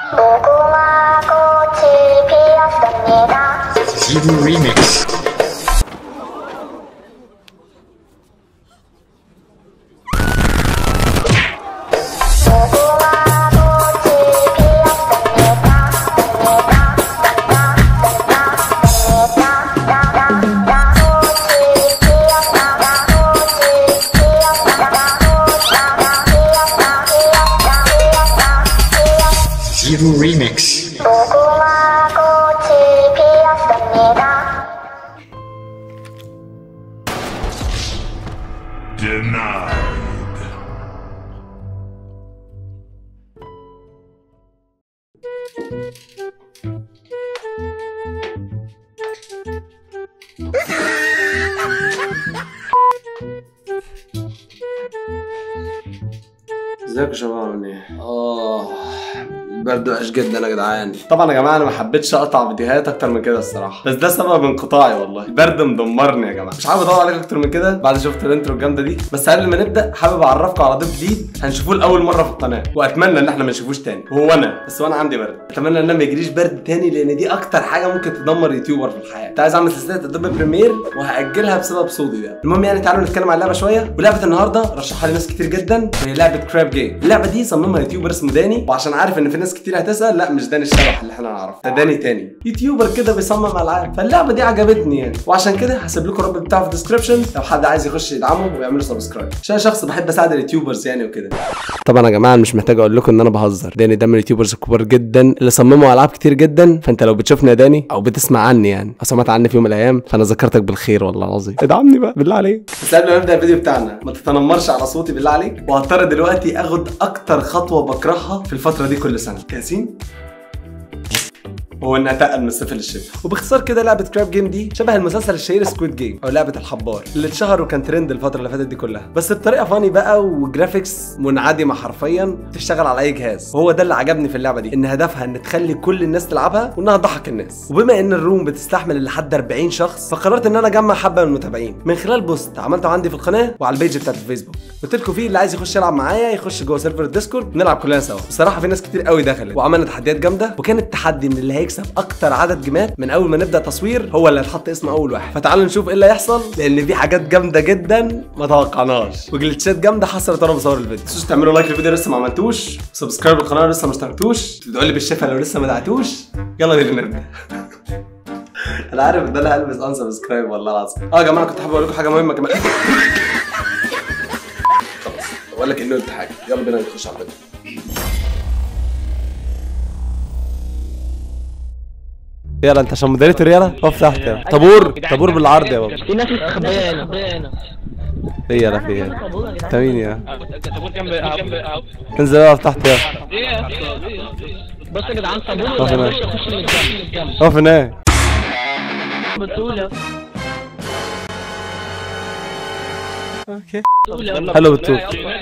무궁화 꽃이 피었습니다. 지루 리믹스 무궁화 꽃이 피었습니다. 지루 리믹스 무궁화 꽃이 피었습니다. ازيكم يا شباب عاملين ايه؟ اه البرد وحش جدا يا جدعان طبعا يا جماعه انا ما حبيتش اقطع فيديوهات اكتر من كده الصراحه بس ده سبب انقطاعي والله البرد مدمرني يا جماعه مش حابب اطول عليك اكتر من كده بعد شفت الانترو الجامده دي بس قبل ما نبدا حابب اعرفكم على ضيف جديد هنشوفوه لاول مره في القناه واتمنى ان احنا ما نشوفوش تاني وهو انا بس وانا عندي برد اتمنى ان انا ما يجريش برد تاني لان دي اكتر حاجه ممكن تدمر يوتيوبر في الحياه كنت عايز اعمل سلسله ادوبي بريمير وهاجلها بسبب صوتي ده المهم يعني تعالوا نتكلم عن اللعبه شويه ولعبه النهارده رشحها لي ناس كتير جدا وهي لعبه كراب جيم اللعبه دي صممها يوتيوبر اسمه داني وعشان عارف ان في ناس كتير هتسال لا مش داني الشبح اللي احنا نعرفه ده داني تاني يوتيوبر كده بيصمم العاب فاللعبه دي عجبتني يعني وعشان كده هسيب لكم الرابط بتاعه في الديسكربشن لو حد عايز يخش يدعمه ويعمل سبسكرايب عشان أنا شخص بحب اساعد اليوتيوبرز يعني وكده طبعا يا جماعه مش محتاج اقول لكم ان انا بهزر داني ده من اليوتيوبرز الكبار جدا اللي صمموا العاب كتير جدا فانت لو بتشوفني يا داني او بتسمع عني يعني او سمعت عني في يوم من الايام فانا ذكرتك بالخير والله العظيم ادعمني بقى بالله عليك بس قبل ما نبدا الفيديو بتاعنا ما تتنمرش على صوتي بالله عليك وهضطر دلوقتي اخد اكتر خطوه بكرهها في الفتره دي كل سنه جاهزين هو انها تقل من الصفر للشتاء وباختصار كده لعبه كراب جيم دي شبه المسلسل الشهير سكويد جيم او لعبه الحبار اللي اتشهر وكان ترند الفتره اللي فاتت دي كلها بس بطريقه فاني بقى وجرافيكس منعدمه حرفيا تشتغل على اي جهاز وهو ده اللي عجبني في اللعبه دي ان هدفها ان تخلي كل الناس تلعبها وانها تضحك الناس وبما ان الروم بتستحمل لحد 40 شخص فقررت ان انا اجمع حبه من المتابعين من خلال بوست عملته عندي في القناه وعلى البيج بتاعت الفيسبوك قلت لكم فيه اللي عايز يخش يلعب معايا يخش جوه سيرفر الديسكورد نلعب كلنا سوا بصراحه في ناس كتير قوي دخلت وعملنا تحديات جامده وكان التحدي ان اللي هيكسب اكتر عدد جيمات من اول ما نبدا تصوير هو اللي هيتحط اسمه اول واحد فتعالوا نشوف ايه اللي هيحصل لان في حاجات جامده جدا ما توقعناهاش وجلتشات جامده حصلت وانا بصور الفيديو تنسوش تعملوا لايك للفيديو لسه ما عملتوش سبسكرايب للقناه لسه ما اشتركتوش تدعوا لي بالشفا لو لسه ما دعتوش يلا بينا نبدا انا عارف ان انا هلبس ان سبسكرايب والله العظيم اه يا جماعه كنت حابب اقول لكم حاجه مهمه كمان خلاص بقول لك انه قلت حاجه يلا بينا نخش على الفيديو يلا انت عشان مودريتور يلا اقف تحت يلا طابور طابور بالعرض يا بابا في ناس مستخبيه هنا ايه يلا في ايه انت مين يا طابور جنب جنب انزل اقف تحت يا بص يا جدعان طابور اقف هناك خش من الجنب من الجنب اقف هناك بطولة اوكي بطولة حلو بالطول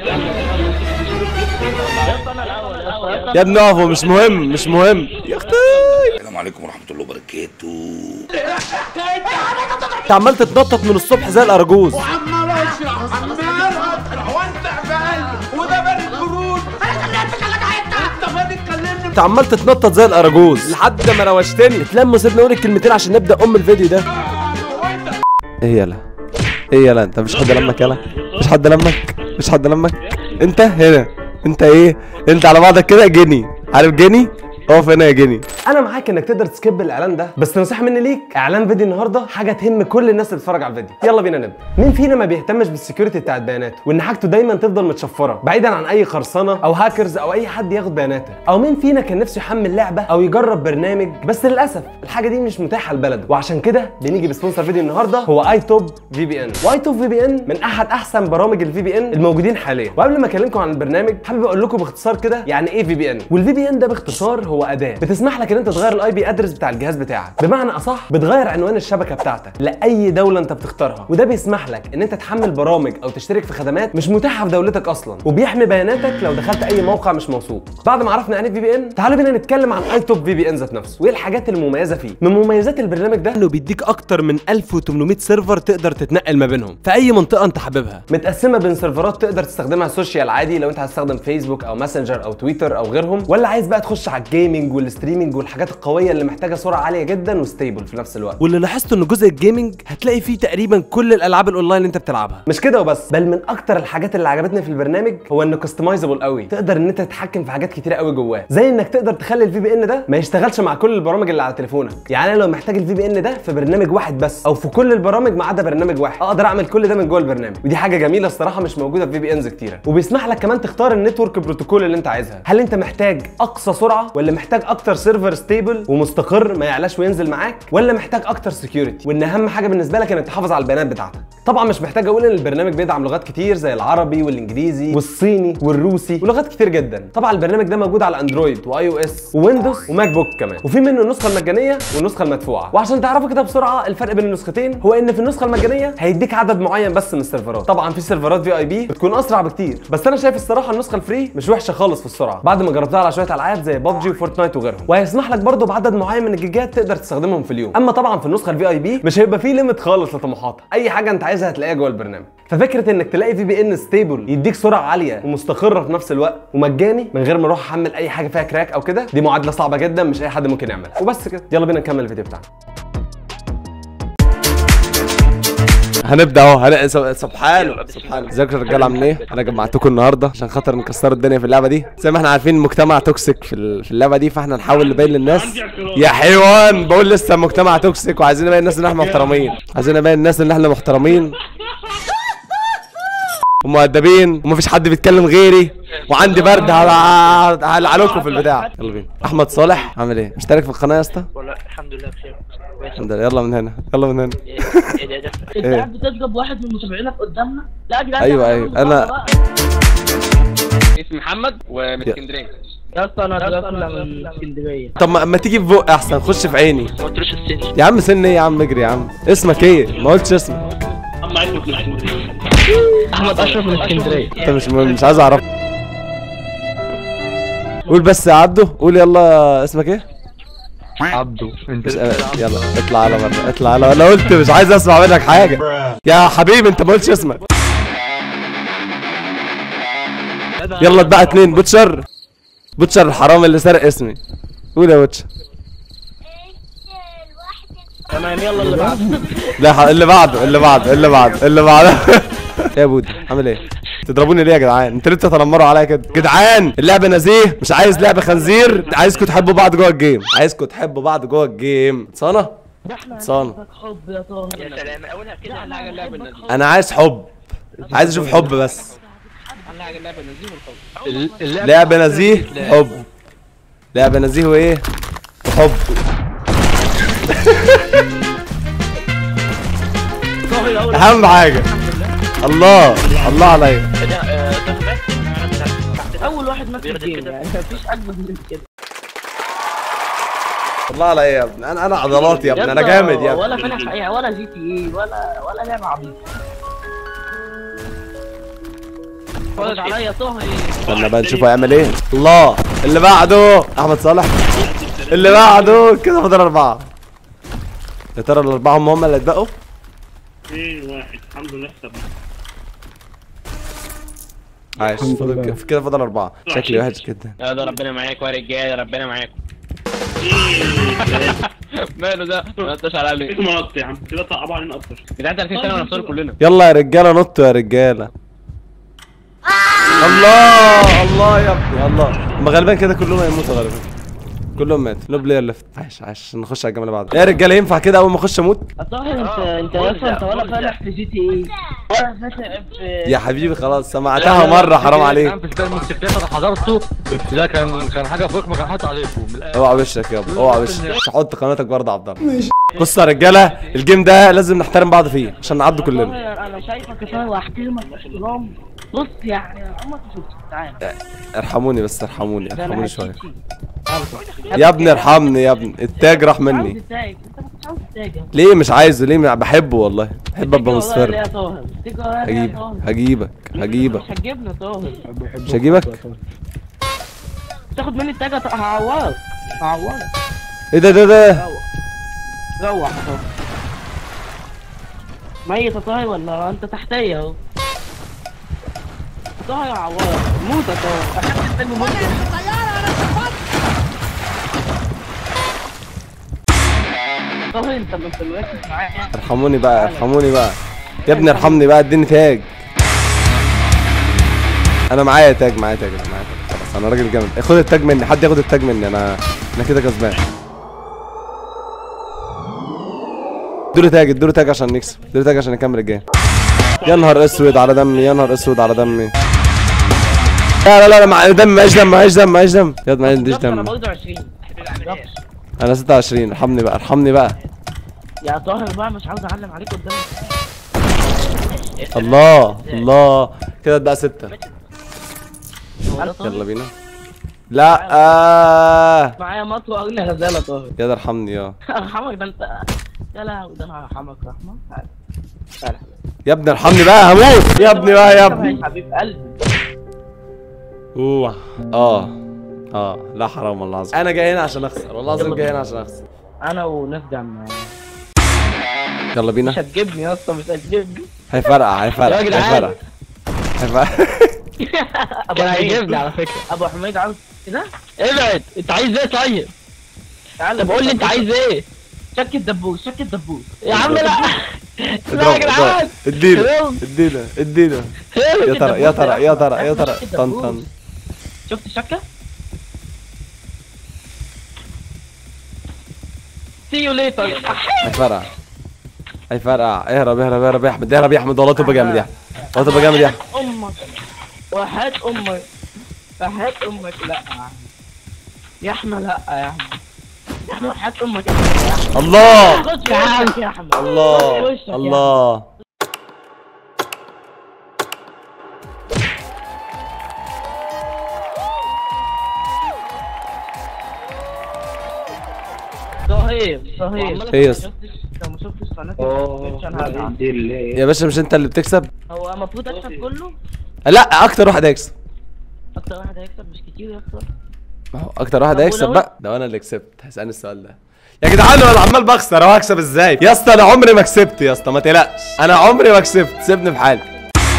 يا ابني اقف مش مهم مش مهم يا اختي السلام عليكم ورحمة الله وبركاته انت عمال تتنطط من الصبح زي الارجوز عمال اشرح عمال اطرح وانت عمال وده بارد برود انا كلمتك انا انت فاضي تكلمني انت عمال تتنطط زي الارجوز لحد ما روشتني اتلم وسيبني اقول الكلمتين عشان نبدا ام الفيديو ده ايه يلا ايه يلا انت مش حد لمك يلا مش حد لمك مش حد لمك انت هنا انت ايه انت على بعضك كده جني عارف جني اقف هنا يا جني انا معاك انك تقدر تسكيب الاعلان ده بس نصيحه مني ليك اعلان فيديو النهارده حاجه تهم كل الناس اللي بتتفرج على الفيديو يلا بينا نبدا مين فينا ما بيهتمش بالسكيورتي بتاعت بياناته وان حاجته دايما تفضل متشفره بعيدا عن اي خرسانه او هاكرز او اي حد ياخد بياناتك او مين فينا كان نفسه يحمل لعبه او يجرب برنامج بس للاسف الحاجه دي مش متاحه لبلده وعشان كده بنيجي بسبونسر فيديو النهارده هو اي توب في بي ان واي توب في بي ان من احد احسن برامج الفي بي ان الموجودين حاليا وقبل ما اكلمكم عن البرنامج حابب اقول لكم باختصار كده يعني ايه في بي ان والفي بي ان ده باختصار هو اداه بتسمح لك ان انت تغير الاي بي ادرس بتاع الجهاز بتاعك بمعنى اصح بتغير عنوان الشبكه بتاعتك لاي دوله انت بتختارها وده بيسمح لك ان انت تحمل برامج او تشترك في خدمات مش متاحه في دولتك اصلا وبيحمي بياناتك لو دخلت اي موقع مش موثوق بعد ما عرفنا يعني ايه في بي ان تعالوا بينا نتكلم عن اي توب في بي ان ذات نفسه وايه الحاجات المميزه فيه من مميزات البرنامج ده انه بيديك اكتر من 1800 سيرفر تقدر تتنقل ما بينهم في اي منطقه انت حاببها متقسمه بين سيرفرات تقدر تستخدمها سوشيال عادي لو انت هتستخدم فيسبوك او ماسنجر او تويتر او غيرهم ولا عايز بقى تخش على الجيمنج والستريمنج والحاجات القويه اللي محتاجه سرعه عاليه جدا وستيبل في نفس الوقت واللي لاحظته ان جزء الجيمنج هتلاقي فيه تقريبا كل الالعاب الاونلاين اللي انت بتلعبها مش كده وبس بل من اكتر الحاجات اللي عجبتني في البرنامج هو انه كستمايزبل قوي تقدر ان انت تتحكم في حاجات كتيره قوي جواه زي انك تقدر تخلي الفي بي ان ده ما يشتغلش مع كل البرامج اللي على تليفونك يعني انا لو محتاج الفي بي ان ده في برنامج واحد بس او في كل البرامج ما عدا برنامج واحد اقدر اعمل كل ده من جوه البرنامج ودي حاجه جميله الصراحه مش موجوده في في بي انز كتيره وبيسمح لك كمان تختار النتورك بروتوكول اللي انت عايزها هل انت محتاج اقصى سرعه ولا محتاج اكتر سيرفر ستيبل ومستقر ما يعلاش وينزل معاك ولا محتاج اكتر سكيورتي وان اهم حاجه بالنسبه لك انك تحافظ على البيانات بتاعتك طبعا مش محتاج اقول ان البرنامج بيدعم لغات كتير زي العربي والانجليزي والصيني والروسي ولغات كتير جدا طبعا البرنامج ده موجود على اندرويد واي او اس وويندوز وماك بوك كمان وفي منه النسخه المجانيه والنسخه المدفوعه وعشان تعرفوا كده بسرعه الفرق بين النسختين هو ان في النسخه المجانيه هيديك عدد معين بس من السيرفرات طبعا في سيرفرات في اي بي بتكون اسرع بكتير بس انا شايف الصراحه النسخه الفري مش وحشه خالص في السرعه بعد ما جربتها على شويه العاب زي ببجي وفورتنايت وغيرهم وهيسمح لك برضه بعدد معين من الجيجات تقدر تستخدمهم في اليوم اما طبعا في النسخه الفي اي بي مش هيبقى فيه ليميت خالص لطموحاتك اي حاجه انت عايزها هتلاقيها جوه البرنامج ففكره انك تلاقي في بي ان ستيبل يديك سرعه عاليه ومستقره في نفس الوقت ومجاني من غير ما اروح احمل اي حاجه فيها كراك او كده دي معادله صعبه جدا مش اي حد ممكن يعملها وبس كده يلا بينا نكمل الفيديو بتاعنا هنبدا اهو هن... سب- سبحان سبحان ازيكم يا رجاله عاملين ايه؟ انا جمعتكم النهارده عشان خاطر نكسر الدنيا في اللعبه دي زي ما احنا عارفين المجتمع توكسيك في ال- في اللعبه دي فاحنا نحاول نبين للناس يا حيوان بقول لسه المجتمع توكسيك وعايزين نبين الناس ان احنا محترمين عايزين نبين الناس ان احنا محترمين ومؤدبين ومفيش حد بيتكلم غيري وعندي برد هل- هلعنكم في البتاع يلا بينا احمد صالح عامل ايه مشترك في القناه يا اسطى والله الحمد لله بخير كويس. الحمد لله يلا من هنا يلا من هنا ايه ده ده انت إيه؟ قاعد بتضرب واحد من متابعينك قدامنا لا يا جدعان أيوة، ده أيوة. بقى. أنا- اسمي محمد ومن اسكندريه يا اسطى انا دلوقتي من اسكندريه طب ما, ما تيجي في بق احسن خش في عيني ما قلتلوش السن يا عم سن ايه يا عم اجري يا عم اسمك ايه ما قلتش اسمك احمد اشرف من اسكندريه انت مش مش عايز اعرف قول بس يا عبده قول يلا اسمك ايه عبده انت مش يلا اطلع على بره اطلع على انا قلت مش عايز اسمع منك حاجه يا حبيبي انت ما قلتش اسمك يلا اتبقى اتنين بوتشر بوتشر الحرام اللي سرق اسمي قول يا بوتشر تمام يلا اللي بعده لا ح- اللي بعده اللي بعده اللي بعده اللي بعده يا بودي عامل ايه تضربوني ليه يا جدعان انتوا ليه بتتنمروا عليا كده جدعان اللعبه نزيه مش عايز لعبه خنزير عايزكم تحبوا بعض جوه الجيم عايزكم تحبوا بعض جوه الجيم صانه صانه حب يا طه يا سلام اولها كده احلى حاجه اللعبه النزيه انا عايز حب عايز اشوف حب بس احلى حاجه اللعبه النزيه والحب لعبه نزيه حب لعبه نزيه وايه وحب اهم حاجه الله الله عليا اول واحد مات في الجيم يعني مفيش اجمد من كده الله عليا يا ابني انا انا عضلات يا ابني انا اسطى، جامد يا ولا ابني فاتح اي ولا جي تي اي ولا ولا لعبه عبيطه اتفرج عليا طه استنى بقى نشوف هيعمل ايه الله اللي بعده احمد صالح اللي بعده كده فاضل اربعه يا ترى الاربعه هم هم اللي اتبقوا ايه واحد الحمد لله حسبنا عايش فاضل ك- كده فاضل اربعه شكلي وحش جدا يا ده ربنا معاك يا رجاله ربنا معاكم ماله ده ما انتش على ليه اسمه نط يا عم كده صعب علينا اكتر جدعان 30 سنه ونفطر كلنا يلا يا رجاله نطوا يا رجاله الله الله يا ابني الله هم غالبا كده كلهم هيموتوا غالبا كلهم ماتوا نو بلاير ليفت عايش عايش نخش على الجيم اللي بعده يا رجاله ينفع كده اول ما اخش اموت طه انت انت اصلا انت ولا فاتح في جي تي اي ولا فاتح في يا حبيبي خلاص سمعتها مره حرام عليك في سباق الموتوسيكلات انا حضرته ده كان كان حاجه فوق ما كان حاطط عليكم من الآخر. اوعى وشك يابا اوعى وشك مش هحط قناتك برضه عبد الله ماشي بص يا رجاله الجيم ده لازم نحترم بعض فيه عشان نعدي كلنا طه انا شايفك يا طه واحترمك احترام بص يعني عمرك ما شفت تعالى ارحموني بس ارحموني ده أنا ارحموني هديك شويه شيء. يا ابني ارحمني يا ابني التاج راح عاوز مني التاج انت ما كنتش عاوز التاج ليه مش عايزه ليه بحبه والله بحب ابقى تيجي ورايا مصفر ليه يا طه تيجي ورايا ليه يا هجيب طه هجيبك هجيبك مش هتجيبنا طه مش هجيبك تاخد مني التاج هت- هعورك هعورك ايه ده ده ده روح يا طه ميت يا طه ولا انت تحتيا اهو طه يا عوار موت يا طه اخدت التاج وموت طاهر انت ما انت مركز معايا ارحموني بقى ارحموني بقى يا ابني ارحمني بقى اديني تاج انا معايا تاج معايا تاج انا معايا تاج خلاص انا راجل جامد خد التاج مني حد ياخد التاج مني انا انا كده كسبان ادوله تاج ادوله تاج عشان نكسب ادوله تاج عشان نكمل الجيم يا نهار اسود على دمي يا نهار اسود على دمي لا لا لا, لا مع دم معيش دم معيش دم معيش دم يا ما عنديش بالظبط انا دم برضه 20 بالظبط. انا 26 ارحمني بقى ارحمني بقى يا طاهر بقى مش عاوز اعلم عليك قدام الله الله كده بقى ستة على طاهر يلا بينا لا آه. معايا مطوة اقول لي غزالة طاهر يا ده ارحمني يا ارحمك ده انت يا لهوي ده انا هرحمك رحمة تعال تعال يا ابني ارحمني بقى هموت يا ابني بقى يا ابني يا حبيب قلبي اوه اه اه لا حرام والله العظيم انا جاي هنا عشان اخسر والله العظيم جاي هنا عشان اخسر انا وناس جنة يلا بينا مش هتجيبني يا اسطى مش هتجيبني هيفرقع هيفرقع يا جدعان. هيفرقع هيفرقع ابو كان حميد هيجيبني على فكره ابو حميد عاوز كده ابعد انت عايز ايه طيب؟ تعالى طب قول لي انت عايز ايه؟ شك الدبوس شك الدبوس يا عم لا لا يا اضرب جدعان اضرب اديله يلا. اديله اديله يا ترى يا ترى يا ترى يا ترى طن طن شفت الشكة؟ سي يو ليتر هيفرقع هيفرقع اهرب اهرب اهرب يا احمد اهرب يا احمد والله تبقى جامد يا احمد والله تبقى جامد يا احمد امك وحياة امك وحياة امك لا يا احمد لا يا احمد يا احمد وحياة امك يا احمد الله خش في وشك يا احمد الله خش في وشك يا الله صهيب صهيب ايه يا اسطى؟ لو ما شفتش قناة الديسكريبشن هزعل. يا باشا مش انت اللي بتكسب هو المفروض اكسب كله لا اكتر واحد هيكسب اكتر واحد هيكسب مش كتير يا اسطى ما هو اكتر واحد طب هيكسب ولو- بقى ده انا اللي كسبت هسألني السؤال ده يا جدعان انا عمال بخسر اهو هكسب ازاي يا اسطى انا عمري ما كسبت يا اسطى ما تقلقش انا عمري ما كسبت سيبني في حالي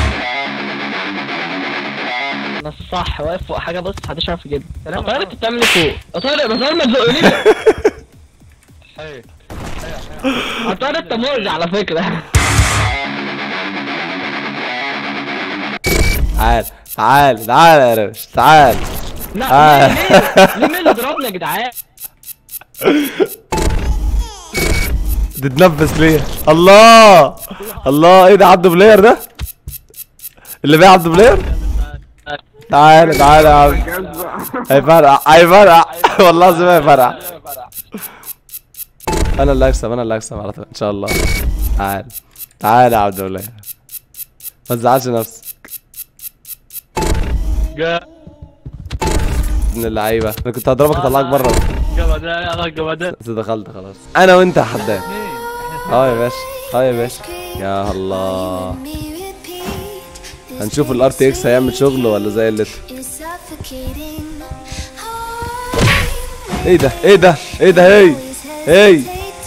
انا الصح واقف فوق حاجه بص محدش يعرف يجيبها سلام طارق يا انت بتعمل ايه فوق يا طارق يا طارق ما تزقنيش يا طارق انت مؤذي على فكره تعال تعال تعال يا روش تعال لا آه. ليه ليه ليه مين اللي ضربني يا جدعان تتنفس ليه الله الله ايه ده عبد بلاير ده اللي بيع عبد بلاير تعال تعال يا عم هيفرقع هيفرقع والله العظيم هيفرقع انا اللي هكسب انا اللي هكسب على طول ان شاء الله تعال تعال يا عبد بلاير ما تزعلش نفسك ابن اللعيبه انا كنت هضربك اطلعك بره جمدان يا جمدان بس دخلت خلاص انا وانت يا حداد اه يا باشا اه يا باشا يا الله هنشوف الار تي اكس هيعمل شغل ولا زي اللي ايه ده ايه ده ايه ده هي هي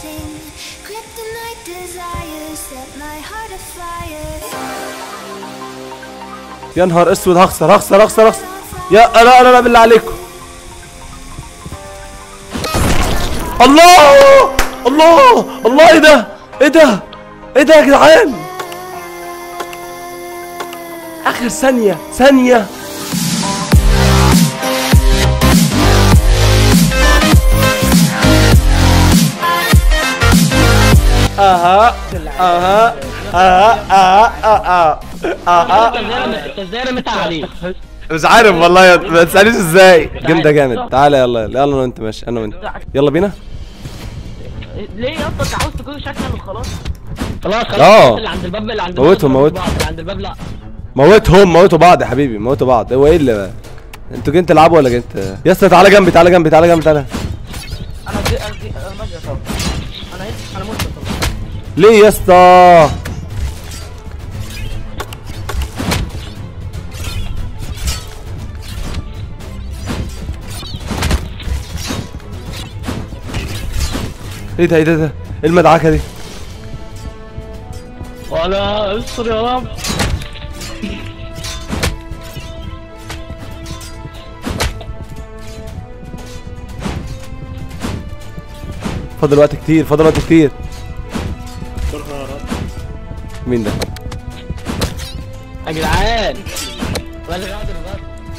يا نهار اسود هخسر هخسر هخسر هخسر يا لا لا لا بالله عليكم الله الله الله ايه ده ايه ده ايه ده يا جدعان اخر ثانية ثانية اها اها اها اها اها اها انت ازاي رميت عليه مش عارف والله يا- ما تسألنيش ازاي الجيم ده جامد تعالى يلا يلا انا وانت ماشي انا وانت يلا بينا ليه يا اسطى انت عاوز تكون شكلا وخلاص خلاص خلاص اه. اللي عند الباب اللي عند موتهم، الباب موتهم. اللي عند الباب لا موتهم موتوا بعض يا حبيبي موتوا بعض هو ايه اللي انتوا جايين تلعبوا ولا جايين ت- يا اسطى تعالى جنبي تعالى جنبي تعالى جنبي تعالى انا دي انا دي انا ماشي طبعا انا ايه انا مت طبعا ليه يا اسطى ايه ده ايه ده إيه ده ايه المدعكه دي ولا استر يا رب فاضل وقت كتير فاضل وقت كتير مين ده يا جدعان ولا غادر بس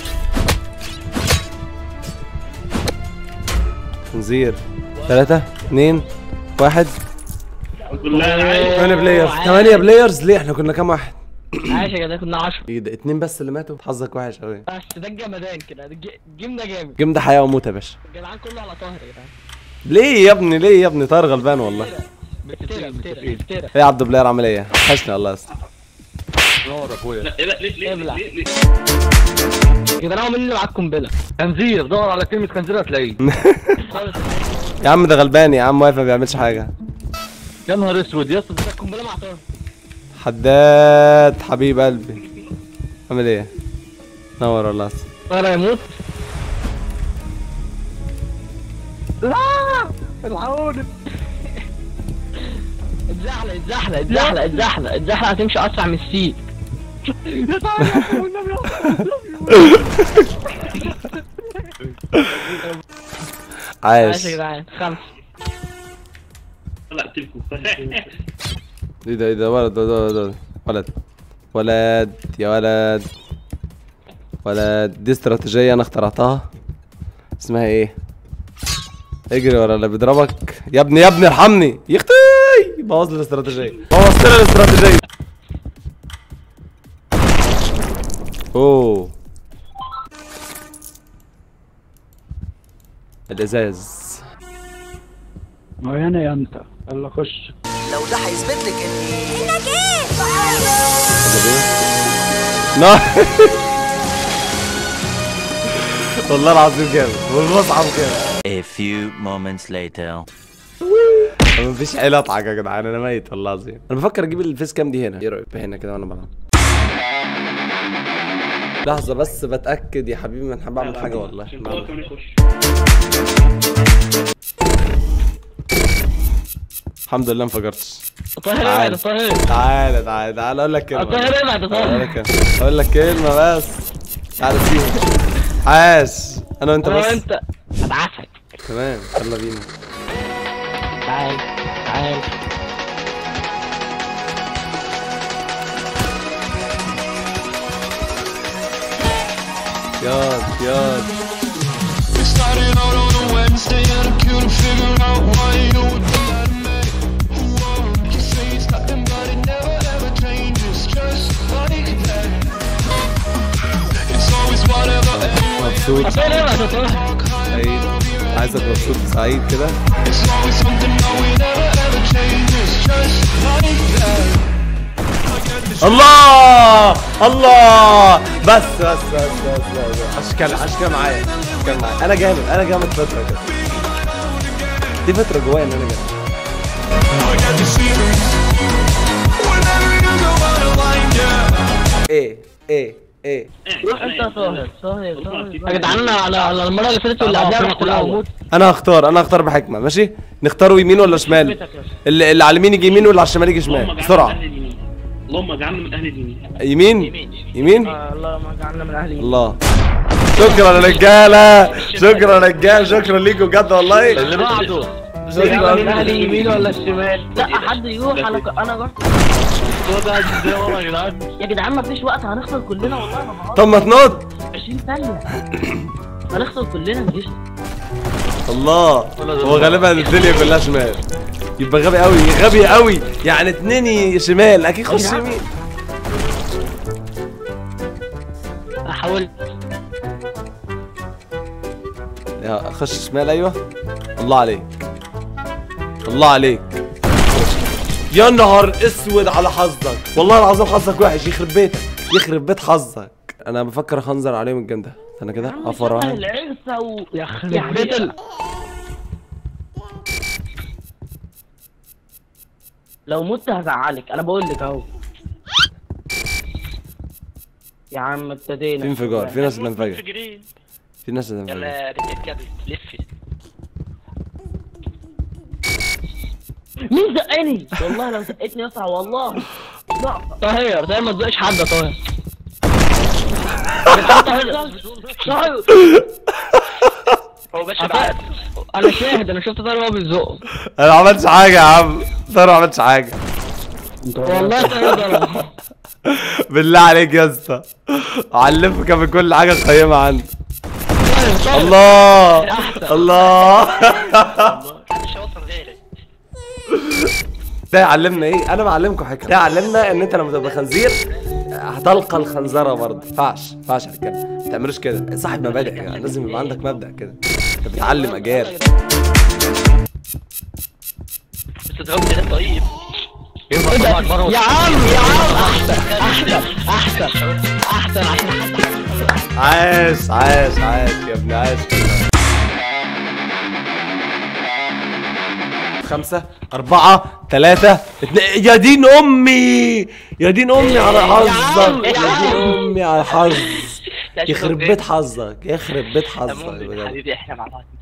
خنزير ثلاثة اثنين واحد الحمد لله عايش ثمانية بلايرز ثمانية بلايرز ليه احنا كنا كام واحد؟ عايش يا جدعان كنا 10 ايه ده اتنين بس اللي ماتوا حظك وحش قوي بس ده الجمدان كده ده الج- الجيم ده جامد الجيم ده حياة وموت يا باشا الجدعان كله على طاهر يا جدعان ليه يا ابني ليه يا ابني طاير غلبان والله افترى افترى افترى ايه يا عبد البلاير عامل ايه؟ وحشني والله يا اسطى نور يا اخويا لا لا ليه ليه ابلع. ليه ليه يا جدعان هو مين اللي معاه القنبله؟ خنزير دور على كلمة خنزير هتلاقيه يا عم ده غلبان يا عم واقف ما بيعملش حاجة يا نهار اسود يا اسطى ده القنبله مع طاهر حداد حبيب قلبي عامل ايه؟ نور والله يا اسطى. طاهر هيموت لا العون اتزحلق اتزحلق اتزحلق اتزحلق اتزحلق هتمشي اسرع من السيل عايش ماشي يا جدعان خمسة لا قتلكم ايه ده ايه ده ولد ولد ولد ولد ولد ولد يا ولد ولد دي استراتيجية انا اخترعتها اسمها ايه اجري ورا اللي بيضربك يا ابني يا ابني ارحمني يختي بوظ لي الاستراتيجية بوظت لي الاستراتيجية اوه الازاز ما هنا يا انت يلا خش لو ده هيثبت لك اني لا والله العظيم جامد والمصعب جامد A few moments later. مفيش عيله اضحك يا جدعان انا ميت والله العظيم انا بفكر اجيب الفيس كام دي هنا ايه رايك هنا كده وانا بلعب لحظه بس بتاكد يا حبيبي ما انا بعمل حاجه والله عشان هو كمان يخش الحمد لله ما انفجرتش طاهر تعال. ابعد يا طاهر تعالى تعالى تعالى اقول لك كلمه طاهر ابعد يا اقول طاهر لك كلمة. اقول لك كلمه بس تعالى سيبه عاش انا وانت انا بس وانت هبعتك تمام يلا بينا تعال تعال ياض ياض Started out on a Wednesday and I couldn't figure out why you would be mad at me. Whoa, you say it's nothing but it never ever changes, just like that. It's always whatever anyway. مبسوط طاهر ابعد يا طاهر سعيد عايزك مبسوط سعيد كده It's always something no it never ever changes, just like that. الله الله بس بس بس بس بس اشكال اشكال معايا اشكال معايا انا جامد انا جامد فتره كده دي فتره جوايا ان انا جامد I got the shivers whenever you go out of line, yeah. ايه ايه ايه روح انت يا طاهر طاهر طاهر يا جدعان انا على على المره اللي فاتت واللي قبلها رحت الاول انا هختار انا هختار بحكمه ماشي نختاروا يمين ولا شمال اللي, اللي على اليمين يجي يمين واللي على الشمال يجي شمال بسرعه اللهم اجعلنا من اهل اليمين يمين يمين اللهم اجعلنا من اهل الله شكرا يا رجاله شكرا يا رجاله شكرا ليكم بجد والله اللي بعده اجعلنا من اهل اليمين ولا الشمال لا حد يروح انا انا رحت هو ده قاعد ازاي ورا يا جدعان يا جدعان مفيش وقت هنخسر كلنا والله انا بهزر طب ما تنط 20 ثانيه هنخسر كلنا مفيش الله هو غالبا الدنيا كلها شمال يبقى غبي قوي غبي قوي يعني اتنين شمال اكيد خش يمين احاول يا خش شمال ايوه الله عليك الله عليك يا نهار اسود على حظك والله العظيم حظك وحش يخرب بيتك يخرب بيت حظك انا بفكر اخنزر عليهم الجامده استنى كده اقف ورا واحد العرسه و يا خرب بيت ال- لو مت هزعلك انا بقول لك اهو يا عم ابتدينا في انفجار في ناس بتنفجر جرين في ناس بتنفجر يلا رجال كده لف مين زقني والله لو زقتني يسع والله طاهر طاهر ما تزقش حد يا طاهر طاهر طاهر هو باشا بعد انا شاهد انا شفت طارق وهو بيزقه انا ما عملتش حاجه يا عم طارق ما عملتش حاجه والله طارق ضربه بالله عليك يا اسطى علمك بكل حاجه قيمه عندي الله الله مش هوصل غيرك ده علمنا ايه انا بعلمكم حكمه ده علمنا ان انت لما تبقى خنزير هتلقى الخنزره برضه ما ينفعش ما ينفعش يا رجاله ما تعملوش كده صاحب مبادئ يعني لازم يبقى عندك مبدا كده انت بتعلم اجيال بس تضربني ده طيب ينفع طبعا مره يا عم يا عم احسن احسن احسن احسن عشان عاش عاش عاش يا ابني عاش خمسة أربعة ثلاثة اثنين يا دين أمي يا دين أمي على حظك يا دين أمي على حظ يخرب بيت حظك يخرب بيت حظك بجد حبيبي احنا مع بعض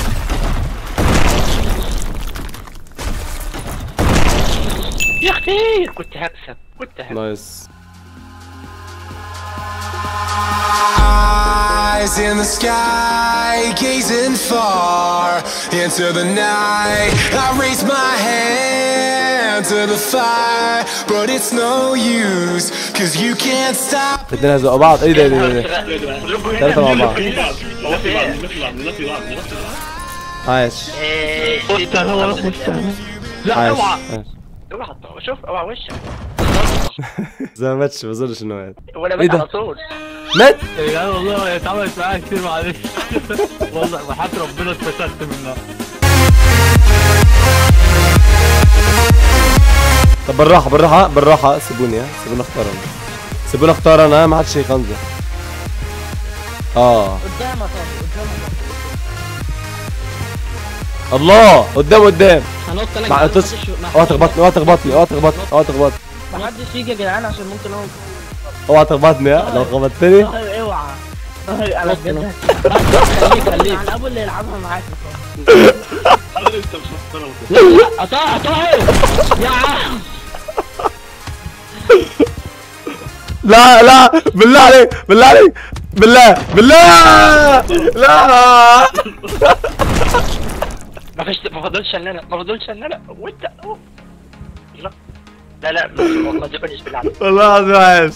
يا اختي كنت هكسب كنت هكسب نايس Eyes in the sky, gazing far into the night. I raise my hand to the fire, but it's no use, cause you can't stop. الاثنين هيزقوا بعض ايه ده ايه ده ايه ده ثلاثة مع بعض عاش مستر هو مستر لا عاش اوعى عاش. اوعى شوف اوعى وشك زي ما ماتش ما اظنش انه مات وانا إيه بيت ده؟ على طول مات يا جدعان والله اتعملت معايا كتير معلش والله وحياة ربنا اتفشلت منها طب بالراحة بالراحة بالراحة سيبوني ها سيبوني اختار انا سيبوني اختار انا ما حدش يخنزر اه قدامك قدامك الله قدام قدام هنط انا مع تص اوعى تخبطني اوعى تخبطني اوعى تخبطني اوعى تخبطني محدش يجي يا جدعان عشان ممكن اهو اوعى تخبطني ها لو خبطتني اوعى انا بجد خليك خليك انا ابو اللي يلعبها معاك لا لا قطع قطع يا عم لا لا بالله عليك بالله عليك بالله بالله لا ما فيش ما فضلش ان انا ما فضلش ان انا وانت أوه. لا لا لا والله ده بالنسبه لي والله العظيم عايش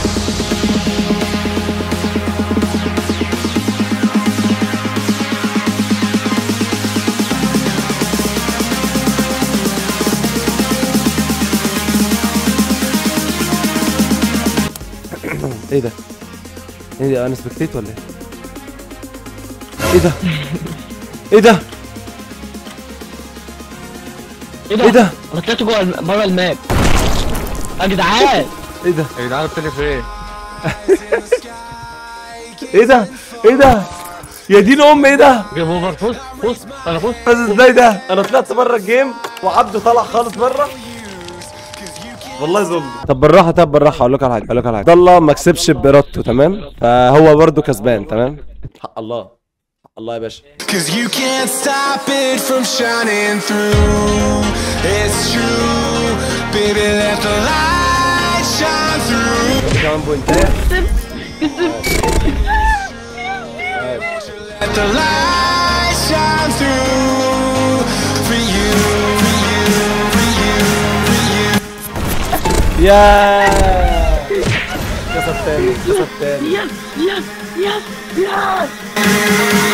ايه ده؟ ايه ده انا سبكتيت ولا ايه؟ ايه ده؟ ايه ده؟ ايه ده؟ انا طلعت جوه الم- بره الماب يا جدعان ايه ده؟ يا جدعان التاني فين؟ ايه ده؟ ايه ده؟ يا دين ام ايه ده؟ جيم اوفر فوز فوز انا فوز بس ازاي ده؟ انا طلعت بره الجيم وعبده طلع خالص بره والله ظلم طب بالراحه طب بالراحه اقول لك على حاجه اقول لك على حاجه عبد الله ما كسبش بارادته تمام فهو برده كسبان تمام حق الله حق الله يا باشا Cause you can't stop it from shining through. It's true, baby, let the light shine through. دي كمان بوينتايه Let the light shine through for you, for you, for you, for you. يا كسب تاني كسب تاني يس يس يس يس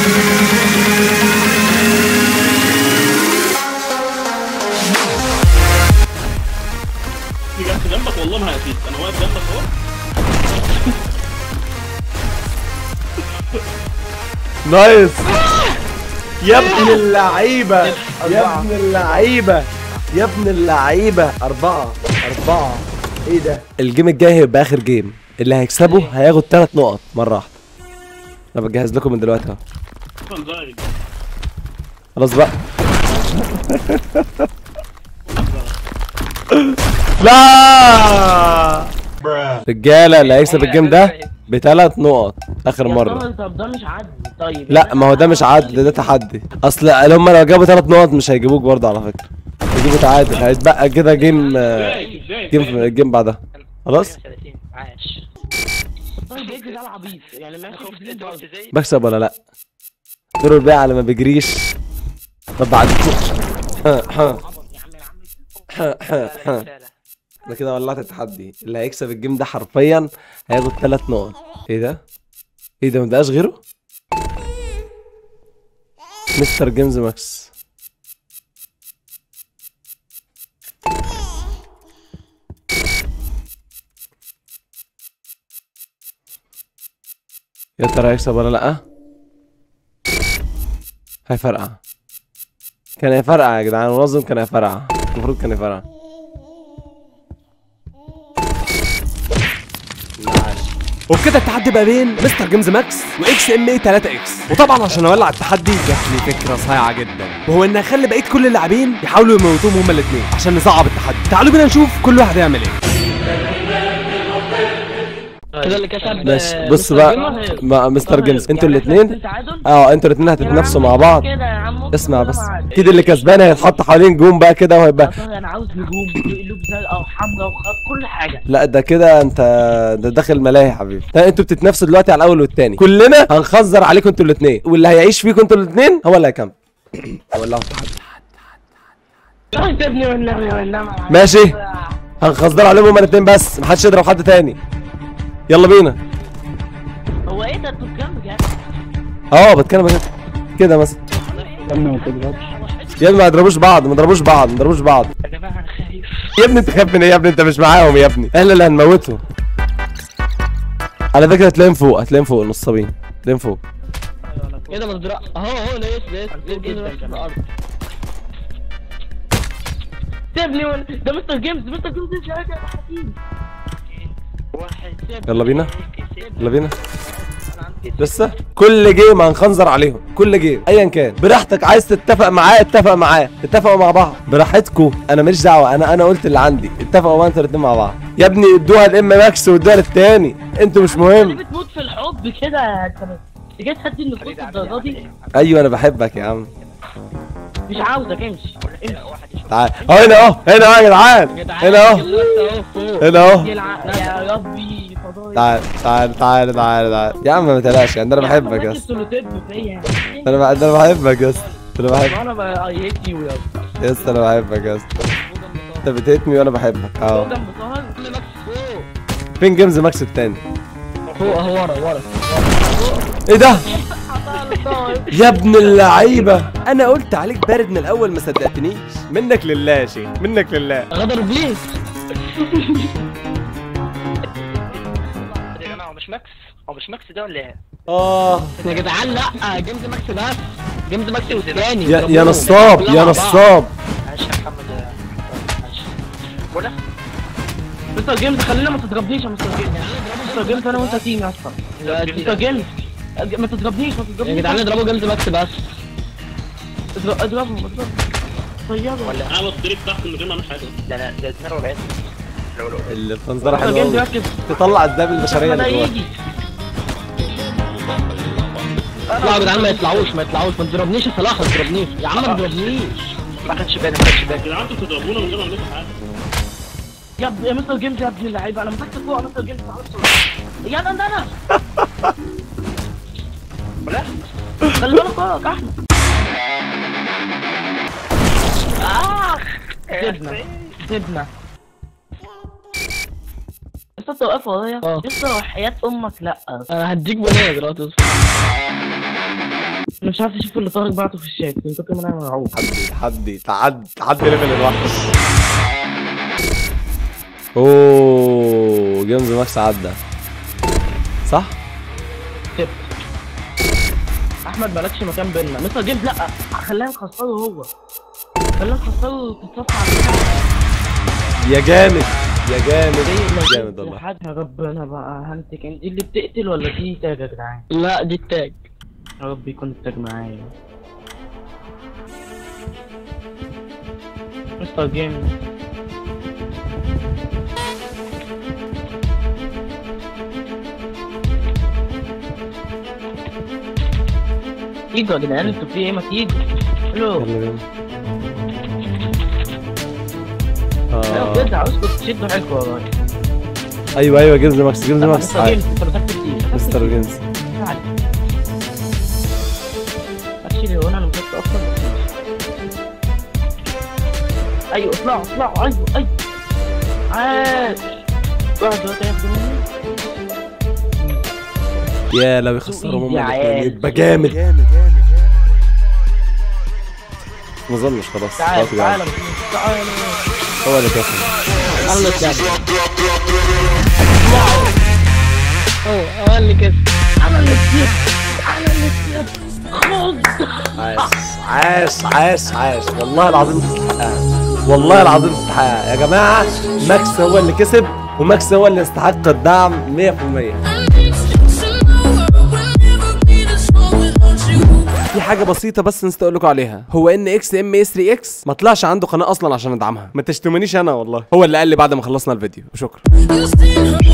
جنبك والله ما هقفيك انا واقف جنبك اهو نايس يا ابن اللعيبة يا ابن اللعيبة يا ابن اللعيبة أربعة أربعة إيه ده؟ الجيم الجاي هيبقى آخر جيم اللي هيكسبه هياخد ثلاث نقط مرة واحدة أنا بجهز لكم من دلوقتي أهو خلاص بقى لا رجالة اللي هيكسب الجيم ده بثلاث نقط آخر مرة طب ده مش عدل طيب لا ما هو ده مش عدل ده تحدي اصل هم لو جابوا ثلاث نقط مش هيجيبوك برضه على فكره يجيبوا تعادل هيتبقى كده جيم آه، جيم في الجيم بعدها خلاص 30 عاش طيب يجري ده العبيط يعني ما ياخدش بكسب ولا لا دور البيع اللي ما بيجريش ما بعدتوش انا كده ولعت التحدي اللي هيكسب الجيم ده حرفيا هياخد ثلاث نقط ايه ده ايه ده مبقاش غيره مستر جيمز ماكس يا ترى هيكسب ولا لا هيفرقع كان هيفرقع يا جدعان منظم كان هيفرقع المفروض كان يفرقع وبكده التحدي بقى بين مستر جيمز ماكس واكس ام اي 3 اكس وطبعا عشان اولع التحدي جات لي فكره صايعه جدا وهو ان اخلي بقيه كل اللاعبين يحاولوا يموتوهم هما الاثنين عشان نصعب التحدي تعالوا بينا نشوف كل واحد هيعمل ايه كده اللي كسب ماشي بص بقى مع مستر جيمز انتوا الاثنين اه انتوا الاثنين هتتنافسوا مع بعض كده يا عم اسمع بس اكيد اللي كسبان هيتحط حوالين جون بقى كده وهيبقى انا عاوز نجوم قلوب زرقاء وحمراء وخط كل حاجه لا ده كده انت ده داخل ملاهي يا حبيبي طيب انتوا بتتنافسوا دلوقتي على الاول والتاني كلنا هنخزر عليكم انتوا الاثنين واللي هيعيش فيكم انتوا الاثنين هو اللي هيكمل ولعوا التحدي سيبني والنبي والنبي ماشي هنخزر عليهم هما الاثنين بس محدش يضرب حد تاني يلا بينا هو ايه ده انتوا بكام بجد؟ اه بتكلم بجد كده مثلا ما تضربش يا ابني ما يضربوش بعض ما يضربوش بعض ما يضربوش بعض يا جماعه انا خايف يا ابني انت خايف من ايه يا ابني انت مش معاهم يا ابني احنا اللي هنموتهم على فكره هتلاقيهم فوق هتلاقيهم فوق نصابين هتلاقيهم فوق ايه ده مضرب اهو اهو لقيت لقيت لقيت جدا في الارض سيبني وال- ده مستر جيمس مستر جيمس مش حاجه حكيم واحد سيبني. يلا بينا يلا بينا لسه كل جيم هنخنزر عليهم كل جيم ايا كان براحتك عايز تتفق معاه اتفق معاه اتفقوا مع بعض براحتكم انا ماليش دعوه انا انا قلت اللي عندي اتفقوا مع انتوا الاتنين مع بعض يا ابني ادوها الام ماكس وادوها للتاني انتوا مش ليه مهم بتموت في الحب كده انت انت جاي تهدي النفوس الدرجه دي ايوه انا بحبك يا عم مش عاوزك امشي امشي تعال اهو هنا اهو هنا اهو يا جدعان هنا اهو هنا اهو يلعب يا ربي فضايح تعال تعال تعال تعال تعال يا عم ما تقلقش يعني انا بحبك يا اسطى فيا انا ب- انا بحبك يا اسطى انا بحبك انا بقيتي ويا يا اسطى انا بحبك يا اسطى انت بتهتمي وانا بحبك اه جنب طاهر فين جيمز ماكس التاني فوق اهو ورا ورا ايه ده يا ابن اللعيبه انا قلت عليك بارد من الاول ما صدقتنيش منك لله يا شيخ منك لله غدر بليز يا جماعه هو مش ماكس هو مش ماكس ده ولا ايه؟ اه يا جدعان لا جيمز ماكس بس جيمز ماكس والتاني يا يا نصاب يا نصاب معلش يا محمد معلش ولا مستر جيمز خلينا ما تضربنيش يا مستر جيمز مستر جيمز انا وانت تيم يا اسطى مستر جيمز ما تضربنيش ما تضربنيش يا جدعان اضربوا جيمز ماكس بس اضرب- اضربهم اضربهم طيبوا انا بطريق تحت من غير ما اعمل حاجه ده انا ده 42 لو لو الخنزره مستر جيمز حلوه ركز تطلع الذئب البشريه ما اللي جواك يجي اطلعوا يا جدعان ما يطلعوش ما يطلعوش ما تضربنيش يا صلاح ما تضربنيش يا عم ما تضربنيش ما خدش بالي ما خدش يا بالي جدعان انتوا بتضربونا من غير ما نعمل حاجه يا اب- يا مستر جيمز يا ابن اللعيبه انا مسكت فوق يا مستر جيمز تعالى يا ده ده انا ولا خلي بالك وراك احمد اخ سيبنا سيبنا لسه انت واقف ورايا لسه وحياة امك لا انا هديك بنيه دلوقتي اصبر انا مش عارف اشوف اللي طارق بعته في الشات من كتر ما انا مرعوب تحدي تحدي تعد تعدي ليفل الوحش اوه جيمز ماكس عدى صح سبت احمد مالكش مكان بينا مستر جيمز لا خلينا نخسره هو خلينا نخسره تتصفى على يا جامد يا جامد جامد والله حاجة ربنا بقى هنتك انت دي اللي بتقتل ولا دي تاج يا جدعان؟ لا دي التاج يا رب يكون التاج معايا مستر جيم تيجوا يا جدعان انتوا في ايه ما تيجوا الو يلا بينا ايوه آه. بجد عاوزكم تشدوا حيلكم ورايا ايوه ايوه جيمز ماكس جيمز ماكس مستر جيمز انت مسكت كتير مستر جيمز اكشلي هو انا مسكت اصلا ايوه اطلعوا اطلعوا ايوه ايوه عاش واحد دلوقتي هياخد مني يا لو يخسروا إيدي هما يا الاتنين عيال. يبقى جامد ما اظنش خلاص تعال خلاص تعال جامد. تعال هو اللي كسب انا اللي كسبت هو هو اللي كسب انا اللي كسبت انا اللي كسبت خد عاش عاش عاش عاش والله العظيم تستحقها والله العظيم تستحقها يا جماعه ماكس هو اللي كسب وماكس هو اللي يستحق الدعم 100% في حاجه بسيطه بس نسيت اقول لكم عليها هو ان اكس ام اس 3 اكس ما طلعش عنده قناه اصلا عشان ادعمها ما تشتمونيش انا والله هو اللي قال لي بعد ما خلصنا الفيديو وشكرا